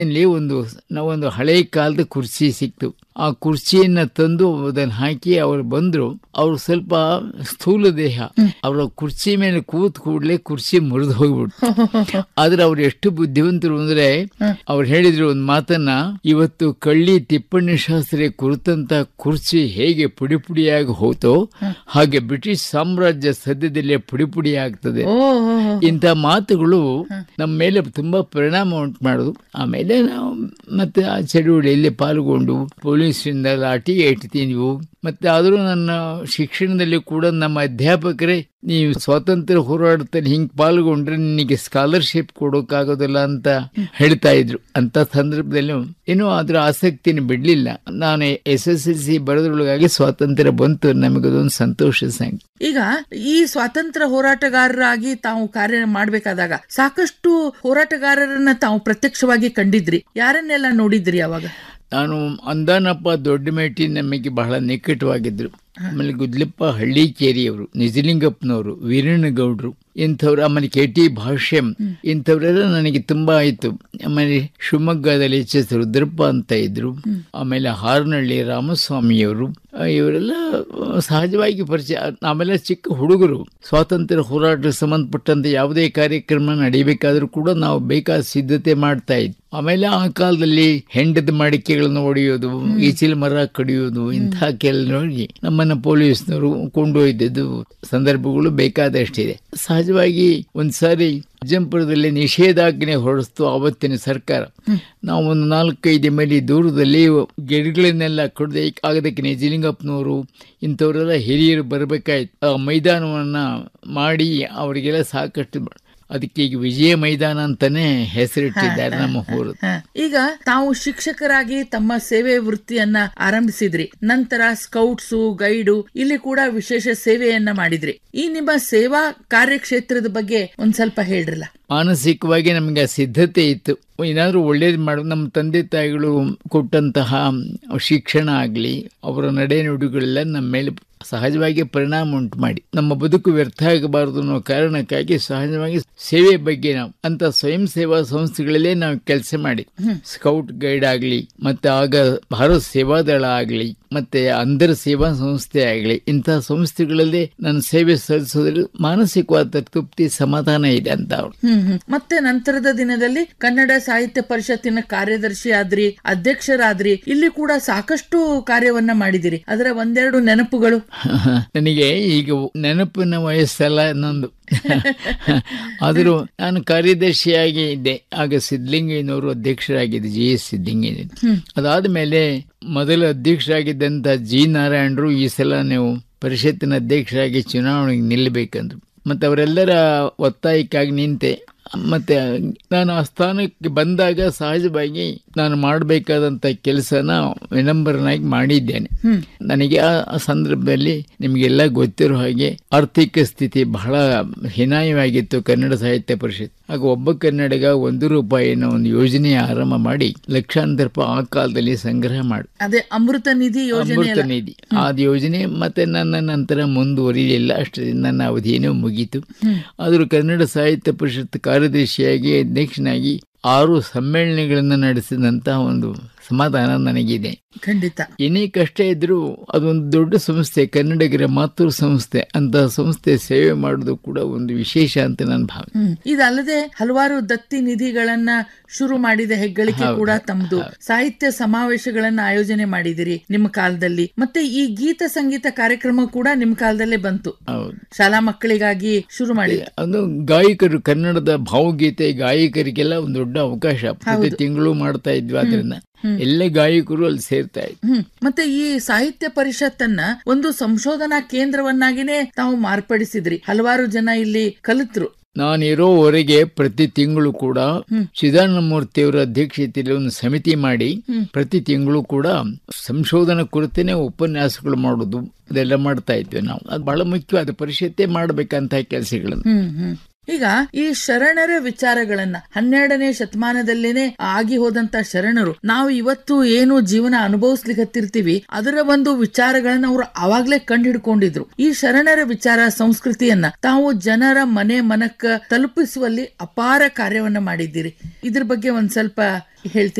ಇಲ್ಲಿ ಒಂದು ನಾವೊಂದು ಹಳೆ ಕಾಲದ ಕುರ್ಚಿ ಸಿಕ್ತು ಆ ಕುರ್ಚಿಯನ್ನ ತಂದು ಅದನ್ನ ಹಾಕಿ ಅವ್ರು ಬಂದ್ರು ಅವ್ರು ಸ್ವಲ್ಪ ಸ್ಥೂಲ ದೇಹ ಅವರ ಕುರ್ಚಿ ಮೇಲೆ ಕೂತ್ ಕೂಡ್ಲೆ ಕುರ್ಚಿ ಮುರಿದು ಹೋಗ್ಬಿಡ್ತು ಆದ್ರೆ ಅವ್ರು ಎಷ್ಟು ಬುದ್ಧಿವಂತರು ಅಂದ್ರೆ ಅವ್ರು ಹೇಳಿದ್ರು ಒಂದು ಮಾತನ್ನ ಇವತ್ತು ಕಳ್ಳಿ ತಿಪ್ಪಣ್ಣಿ ಶಾಸ್ತ್ರಿ ಕುರಿತಂತ ಕುರ್ಚಿ ಹೇಗೆ ಪುಡಿ ಪುಡಿಯಾಗಿ ಹೋತೋ ಹಾಗೆ ಬ್ರಿಟಿಷ್ ಸಾಮ್ರಾಜ್ಯ ಸದ್ಯದಲ್ಲೇ ಪುಡಿ ಪುಡಿ ಆಗ್ತದೆ ಓ ಓ, ಓ. ಇಂಥ ಮಾತುಗಳು ನಮ್ಮ ಮೇಲೆ ತುಂಬಾ ಪರಿಣಾಮ ಉಂಟು ಮಾಡೋದು ಆಮೇಲೆ ನಾವು ಮತ್ತೆ ಆ ಚಳುವಳಿಯಲ್ಲಿ ಪಾಲ್ಗೊಂಡು ಪೊಲೀಸರಿಂದ ಲಾಠಿ ಏಟು ತಿಂದ್ವು ಮತ್ತೆ ಆದರೂ ನನ್ನ ಶಿಕ್ಷಣದಲ್ಲಿ ಕೂಡ ನಮ್ಮ ಅಧ್ಯಾಪಕರೇ ನೀವು ಸ್ವಾತಂತ್ರ್ಯ ಹೋರಾಟದಲ್ಲಿ ಹಿಂಗ್ ಪಾಲ್ಗೊಂಡ್ರೆ ನಿನಗೆ ಸ್ಕಾಲರ್ಶಿಪ್ ಕೊಡೋಕ್ಕಾಗೋದಿಲ್ಲ ಅಂತ ಹೇಳ್ತಾ ಇದ್ರು ಅಂತ ಸಂದರ್ಭದಲ್ಲಿ ಏನೋ ಅದ್ರ ಆಸಕ್ತಿನ ಬಿಡ್ಲಿಲ್ಲ ನಾನು ಎಸ್ ಎಸ್ ಎಲ್ ಸಿ ಬರೋದ್ರೊಳಗಾಗಿ ಸ್ವಾತಂತ್ರ್ಯ ಬಂತು ನಮಗದೊಂದು ಸಂತೋಷ ಸಂಖ್ಯೆ ಈಗ ಈ ಸ್ವಾತಂತ್ರ್ಯ ಹೋರಾಟಗಾರರಾಗಿ ತಾವು ಕಾರ್ಯ ಮಾಡ್ಬೇಕಾದಾಗ ಸಾಕಷ್ಟು ಹೋರಾಟಗಾರರನ್ನ ತಾವು ಪ್ರತ್ಯಕ್ಷವಾಗಿ ಕಂಡಿದ್ರಿ ಯಾರನ್ನೆಲ್ಲ ನೋಡಿದ್ರಿ ಅವಾಗ ನಾನು ಅಂದಾನಪ್ಪ ದೊಡ್ಡಮೇಟಿ ನಮಗೆ ಬಹಳ ನಿಕಟವಾಗಿದ್ರು ಆಮೇಲೆ ಗುದ್ಲಿಪ್ಪ ಹಳ್ಳಿಕೇರಿಯವರು ನಿಜಲಿಂಗಪ್ಪನವರು ವೀರಣ್ಣಗೌಡ್ರು ಇಂಥವ್ರು ಆಮೇಲೆ ಕೆ ಟಿ ಭಾಷ್ಯಂ ಇಂಥವರೆಲ್ಲ ನನಗೆ ತುಂಬಾ ಆಯ್ತು ಆಮೇಲೆ ಶಿವಮೊಗ್ಗದಲ್ಲಿ ಎಚ್ ಎಸ್ ರುದ್ರಪ್ಪ ಅಂತ ಇದ್ರು ಆಮೇಲೆ ಹಾರನಹಳ್ಳಿ ರಾಮಸ್ವಾಮಿಯವರು ಆ, ಇವರೆಲ್ಲ ಆ, ಸಹಜವಾಗಿ ಪರಿಚಯ ಆಮೇಲೆ ಚಿಕ್ಕ ಹುಡುಗರು ಸ್ವಾತಂತ್ರ್ಯ ಹೋರಾಟಕ್ಕೆ ಸಂಬಂಧಪಟ್ಟಂತೆ ಯಾವುದೇ ಕಾರ್ಯಕ್ರಮ ನಡೀಬೇಕಾದ್ರೂ ಕೂಡ ನಾವು ಬೇಕಾದ ಸಿದ್ಧತೆ ಮಾಡ್ತಾ ಇದ್ವಿ ಆಮೇಲೆ ಆ ಕಾಲದಲ್ಲಿ ಹೆಂಡದ ಮಡಿಕೆಗಳನ್ನು ಹೊಡೆಯೋದು ಈಚಿಲ್ ಮರ ಕಡಿಯೋದು ಇಂತಹ ಕೆಲ ನೋಡಿ ನಮ್ಮನ್ನ ಪೊಲೀಸ್ನವರು ಕೊಂಡೊಯ್ದದ್ದು ಸಂದರ್ಭಗಳು ಬೇಕಾದಷ್ಟಿದೆ ಸಹಜವಾಗಿ ಒಂದ್ಸಾರಿ ಅಜ್ಜಂಪುರದಲ್ಲಿ ನಿಷೇಧಾಜ್ಞೆ ಹೊರಡಿಸ್ತು ಆವತ್ತಿನ ಸರ್ಕಾರ ನಾವು ಒಂದು ನಾಲ್ಕೈದು ಮೈಲಿ ದೂರದಲ್ಲಿ ಗಿಡಗಳನ್ನೆಲ್ಲ ಕಡ್ದು ಆಗದಕ್ಕೆ ನಿಜಲಿಂಗಪ್ಪನವರು ಇಂಥವರೆಲ್ಲ ಹಿರಿಯರು ಬರಬೇಕಾಯ್ತು ಆ ಮೈದಾನವನ್ನ ಮಾಡಿ ಅವರಿಗೆಲ್ಲ ಸಾಕಷ್ಟು ಅದಕ್ಕೆ ಈಗ ವಿಜಯ ಮೈದಾನ ಅಂತಾನೆ ಹೆಸರಿಟ್ಟಿದ್ದಾರೆ ನಮ್ಮ ಊರು ಹ. ಈಗ ತಾವು ಶಿಕ್ಷಕರಾಗಿ ತಮ್ಮ ಸೇವೆ ವೃತ್ತಿಯನ್ನ ಆರಂಭಿಸಿದ್ರಿ ನಂತರ ಸ್ಕೌಟ್ಸು ಗೈಡು ಇಲ್ಲಿ ಕೂಡ ವಿಶೇಷ ಸೇವೆಯನ್ನ ಮಾಡಿದ್ರಿ ಈ ನಿಮ್ಮ ಸೇವಾ ಕಾರ್ಯಕ್ಷೇತ್ರದ ಬಗ್ಗೆ ಒಂದ್ ಸ್ವಲ್ಪ ಹೇಳ್ರಲ್ಲ ಮಾನಸಿಕವಾಗಿ ನಮಗೆ ಆ ಸಿದ್ಧತೆ ಇತ್ತು ಏನಾದರೂ ಒಳ್ಳೇದು ಮಾಡು ನಮ್ಮ ತಂದೆ ತಾಯಿಗಳು ಕೊಟ್ಟಂತಹ ಶಿಕ್ಷಣ ಆಗಲಿ ಅವರ ನಡೆ ನುಡಿಗಳೆಲ್ಲ ನಮ್ಮ ಮೇಲೆ ಸಹಜವಾಗಿ ಪರಿಣಾಮ ಉಂಟು ಮಾಡಿ ನಮ್ಮ ಬದುಕು ವ್ಯರ್ಥ ಆಗಬಾರದು ಅನ್ನೋ ಕಾರಣಕ್ಕಾಗಿ ಸಹಜವಾಗಿ ಸೇವೆ ಬಗ್ಗೆ ನಾವು ಅಂತ ಸ್ವಯಂ ಸೇವಾ ಸಂಸ್ಥೆಗಳಲ್ಲೇ ನಾವು ಕೆಲಸ ಮಾಡಿ ಸ್ಕೌಟ್ ಗೈಡ್ ಆಗಲಿ ಮತ್ತೆ ಆಗ ಭಾರತ ಸೇವಾದಳ ಆಗಲಿ ಮತ್ತೆ ಅಂಧರ ಸೇವಾ ಸಂಸ್ಥೆ ಆಗಲಿ ಇಂತಹ ಸಂಸ್ಥೆಗಳಲ್ಲಿ ನನ್ನ ಸೇವೆ ಸಲ್ಲಿಸೋದ್ರಲ್ಲಿ ಮಾನಸಿಕವಾದ ತೃಪ್ತಿ ಸಮಾಧಾನ ಇದೆ ಅಂತ ಅವ್ರು ಹ್ಮ್ ಹ್ಮ್ ಮತ್ತೆ ನಂತರದ ದಿನದಲ್ಲಿ ಕನ್ನಡ ಸಾಹಿತ್ಯ ಪರಿಷತ್ತಿನ ಕಾರ್ಯದರ್ಶಿ ಆದ್ರಿ ಅಧ್ಯಕ್ಷರಾದ್ರಿ ಇಲ್ಲಿ ಕೂಡ ಸಾಕಷ್ಟು ಕಾರ್ಯವನ್ನ ಮಾಡಿದಿರಿ ಅದರ ಒಂದೆರಡು ನೆನಪುಗಳು ನನಗೆ ಈಗ ನೆನಪಿನ ವಯಸ್ಸಲ್ಲ ನಂದು ಆದರೂ ನಾನು ಕಾರ್ಯದರ್ಶಿಯಾಗಿ ಇದ್ದೆ ಆಗ ಸಿದ್ಲಿಂಗಯ್ಯನವರು ಅಧ್ಯಕ್ಷರಾಗಿದ್ದೆ ಜಿ ಎಸ್ ಸಿದ್ಲಿಂಗಯ್ಯ ಅದಾದ ಮೇಲೆ ಮೊದಲ ಅಧ್ಯಕ್ಷರಾಗಿದ್ದಂತ ಜಿ ನಾರಾಯಣರು ಈ ಸಲ ನೀವು ಪರಿಷತ್ತಿನ ಅಧ್ಯಕ್ಷರಾಗಿ ಚುನಾವಣೆಗೆ ನಿಲ್ಲಬೇಕಂದ್ರು ಮತ್ತೆ ಅವರೆಲ್ಲರ ಒತ್ತಾಯಕ್ಕಾಗಿ ನಿಂತೆ ಮತ್ತೆ ನಾನು ಆ ಸ್ಥಾನಕ್ಕೆ ಬಂದಾಗ ಸಹಜವಾಗಿ ನಾನು ಮಾಡಬೇಕಾದಂತ ಕೆಲಸನ ವಿನಂಬರನಾಗಿ ಮಾಡಿದ್ದೇನೆ ನನಗೆ ಆ ಆ ಸಂದರ್ಭದಲ್ಲಿ ನಿಮಗೆಲ್ಲ ಗೊತ್ತಿರೋ ಹಾಗೆ ಆರ್ಥಿಕ ಸ್ಥಿತಿ ಬಹಳ ಹೀನಾಯವಾಗಿತ್ತು ಕನ್ನಡ ಸಾಹಿತ್ಯ ಪರಿಷತ್ ಆಗ ಒಬ್ಬ ಕನ್ನಡಿಗ ಒಂದು ರೂಪಾಯಿನ ಒಂದು ಯೋಜನೆ ಆರಂಭ ಮಾಡಿ ಲಕ್ಷಾಂತರ ರೂಪಾಯಿ ಆ ಕಾಲದಲ್ಲಿ ಸಂಗ್ರಹ ಮಾಡಿ ಅದೇ ಅಮೃತ ನಿಧಿ ಯೋಜನೆ ಅಮೃತ ನಿಧಿ ಆ ಯೋಜನೆ ಮತ್ತೆ ನನ್ನ ನಂತರ ಮುಂದುವರಿಲಿಲ್ಲ ಅಷ್ಟರಿಂದ ನನ್ನ ಅವಧಿಯೇನೋ ಮುಗೀತು ಆದರೂ ಕನ್ನಡ ಸಾಹಿತ್ಯ ಪರಿಷತ್ ಕಾರ್ಯದರ್ಶಿಯಾಗಿ ಅಧ್ಯಕ್ಷನಾಗಿ ಆರು ಸಮ್ಮೇಳನಗಳನ್ನು ನಡೆಸಿದಂತಹ ಒಂದು ಸಮಾಧಾನ ನನಗಿದೆ ಖಂಡಿತ ಏನೇ ಕಷ್ಟ ಇದ್ರೂ ಅದೊಂದು ದೊಡ್ಡ ಸಂಸ್ಥೆ ಕನ್ನಡಿಗರ ಮಾತೃ ಸಂಸ್ಥೆ ಅಂತ ಸಂಸ್ಥೆ ಸೇವೆ ಮಾಡೋದು ಕೂಡ ಒಂದು ವಿಶೇಷ ಅಂತ ನನ್ನ ಭಾವನೆ ಹ್ಮ್ ಇದಲ್ಲದೆ ಹಲವಾರು ದತ್ತಿ ನಿಧಿಗಳನ್ನ ಶುರು ಮಾಡಿದ ಹೆಗ್ಗಳಿಕೆ ಕೂಡ ತಮ್ಮದು ಸಾಹಿತ್ಯ ಸಮಾವೇಶಗಳನ್ನ ಆಯೋಜನೆ ಮಾಡಿದಿರಿ ನಿಮ್ಮ ಕಾಲದಲ್ಲಿ ಮತ್ತೆ ಈ ಗೀತ ಸಂಗೀತ ಕಾರ್ಯಕ್ರಮ ಕೂಡ ನಿಮ್ಮ ಕಾಲದಲ್ಲೇ ಬಂತು ಹೌದು ಶಾಲಾ ಮಕ್ಕಳಿಗಾಗಿ ಶುರು ಮಾಡಿ ಅದು ಗಾಯಕರು ಕನ್ನಡದ ಭಾವಗೀತೆ ಗಾಯಕರಿಗೆಲ್ಲ ಒಂದು ದೊಡ್ಡ ಅವಕಾಶ ಪ್ರತಿ ತಿಂಗಳು ಮಾಡ್ತಾ ಇದ್ವಿ ಆದ್ರಿಂದ ಎಲ್ಲ ಗಾಯಕರು ಅಲ್ಲಿ ಸೇರ್ತಾ ಇದ್ರು ಹ್ಮ್ ಮತ್ತೆ ಈ ಸಾಹಿತ್ಯ ಪರಿಷತ್ತನ್ನ ಒಂದು ಸಂಶೋಧನಾ ಕೇಂದ್ರವನ್ನಾಗಿನೇ ತಾವು ಮಾರ್ಪಡಿಸಿದ್ರಿ ಹಲವಾರು ಜನ ಇಲ್ಲಿ ಕಲಿತ್ರು ನಾನಿರೋವರೆಗೆ ಪ್ರತಿ ತಿಂಗಳು ಕೂಡ ಚಿದಾನಂದಮೂರ್ತಿಯವರ ಅಧ್ಯಕ್ಷತೆಯಲ್ಲಿ ಒಂದು ಸಮಿತಿ ಮಾಡಿ ಪ್ರತಿ ತಿಂಗಳು ಕೂಡ ಸಂಶೋಧನಾ ಕುರಿತೇನೆ ಉಪನ್ಯಾಸಗಳು ಮಾಡೋದು ಅದೆಲ್ಲ ಮಾಡ್ತಾ ಇದ್ವಿ ನಾವು ಅದು ಬಹಳ ಮುಖ್ಯವಾದ ಪರಿಷತ್ತೇ ಮಾಡಬೇಕಂತ ಕೆಲಸಗಳನ್ನು ಹ್ಮ್ ಹ್ಮ್ ಈಗ ಈ ಶರಣರ ವಿಚಾರಗಳನ್ನ ಹನ್ನೆರಡನೇ ಶತಮಾನದಲ್ಲೇನೆ ಆಗಿ ಹೋದಂತ ಶರಣರು ನಾವು ಇವತ್ತು ಏನು ಜೀವನ ಅನುಭವಿಸ್ಲಿಕ್ಕತ್ತಿರ್ತೀವಿ ಅದರ ಒಂದು ವಿಚಾರಗಳನ್ನ ಅವರು ಅವಾಗ್ಲೇ ಕಂಡು ಹಿಡ್ಕೊಂಡಿದ್ರು ಈ ಶರಣರ ವಿಚಾರ ಸಂಸ್ಕೃತಿಯನ್ನ ತಾವು ಜನರ ಮನೆ ಮನಕ್ಕ ತಲುಪಿಸುವಲ್ಲಿ ಅಪಾರ ಕಾರ್ಯವನ್ನ ಮಾಡಿದ್ದೀರಿ ಇದ್ರ ಬಗ್ಗೆ ಒಂದ್ ಸ್ವಲ್ಪ ಹೇಳ್ತೀರಿ